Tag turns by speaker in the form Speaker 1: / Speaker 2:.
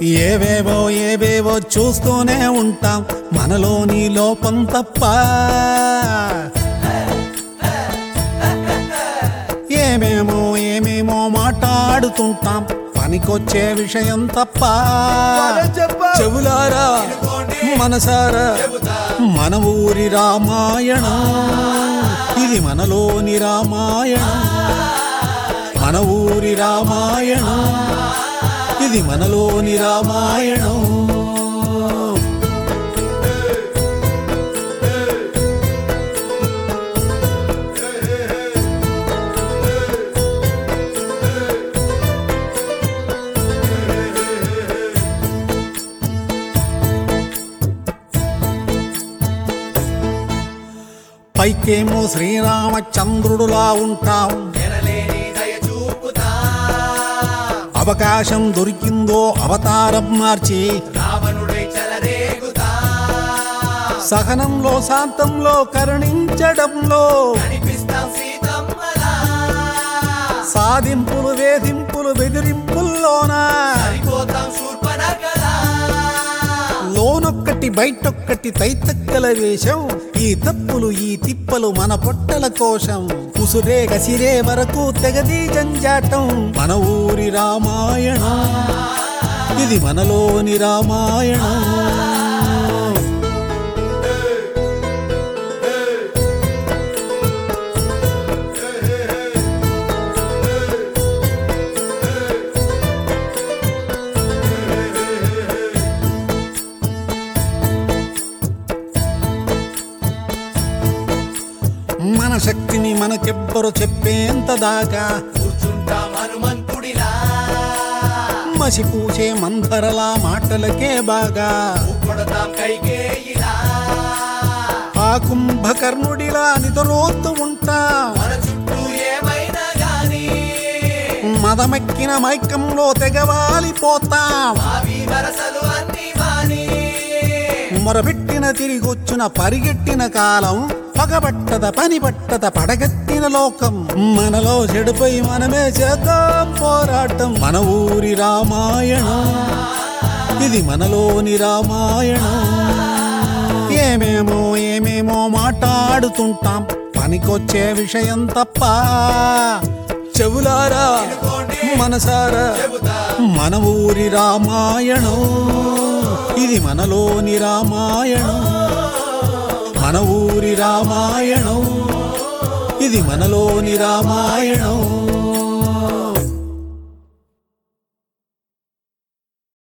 Speaker 1: ఏవేవో ఏవేవో చూస్తూనే ఉంటాం మనలోని లోపం తప్ప ఏమేమో ఏమేమో మాట్లాడుతుంటాం పనికొచ్చే విషయం తప్ప చెవులారా మనసారా మన ఊరి రామాయణం ఇది మనలోని రామాయణం మన ఊరి రామాయణం ఇది మనలోని రామాయణం పైకేమో శ్రీరామచంద్రుడులా ఉంటాం
Speaker 2: ఎనలేని దయ చూపుతా
Speaker 1: అవకాశం దొరికిందో అవతారం మార్చి
Speaker 2: రావణుడై చెలరేగుతా
Speaker 1: సహనంలో శాంతంలో కరుణించడంలో
Speaker 2: కనిపిస్తాం సీతమ్మలా
Speaker 1: సాధింపులు వేధింపులు బెదిరింపుల్లోనా
Speaker 2: సరిపోతాం శూర్పణఖలా
Speaker 1: లోనొక్కటి బయటొక్కటి తైతక్కల వేషం ఈ తప్పులు ఈ తిప్పలు మన పొట్టల కోశం కుసురే కసిరే వరకు తెగది జంజాటం మన ఊరి రామాయణం ఇది మనలోని రామాయణం మన శక్తిని మనకెవ్వరు చెప్పేంత దాకా
Speaker 2: కూర్చుంటాం హనుమంతుడిలా
Speaker 1: మసిపూసే మందరలా మాటలకే బాగా
Speaker 2: కొడతాం కైకేయిలా
Speaker 1: ఆ కుంభకర్ణుడిలా నిద్రోత్తు ఉంటా
Speaker 2: మన చుట్టూ ఏమైనా గాని
Speaker 1: మదమెక్కిన మైకంలో తెగవాలిపోతాం
Speaker 2: అవి వరసలు అన్ని మాని
Speaker 1: మొరబెట్టిన తిరిగొచ్చిన పరిగెట్టిన కాలం పగబట్టద పని పట్టద పడగెత్తిన లోకం మనలో చెడుపై మనమే చేద్దాం పోరాటం మన ఊరి రామాయణం ఇది మనలోని రామాయణం ఏమేమో ఏమేమో మాట్లాడుతుంటాం పనికొచ్చే విషయం తప్ప చెవులారా మనసారా మన ఊరి రామాయణం ఇది మనలోని రామాయణం మన ఊరి రామాయణం ఇది మనలోని రామాయణం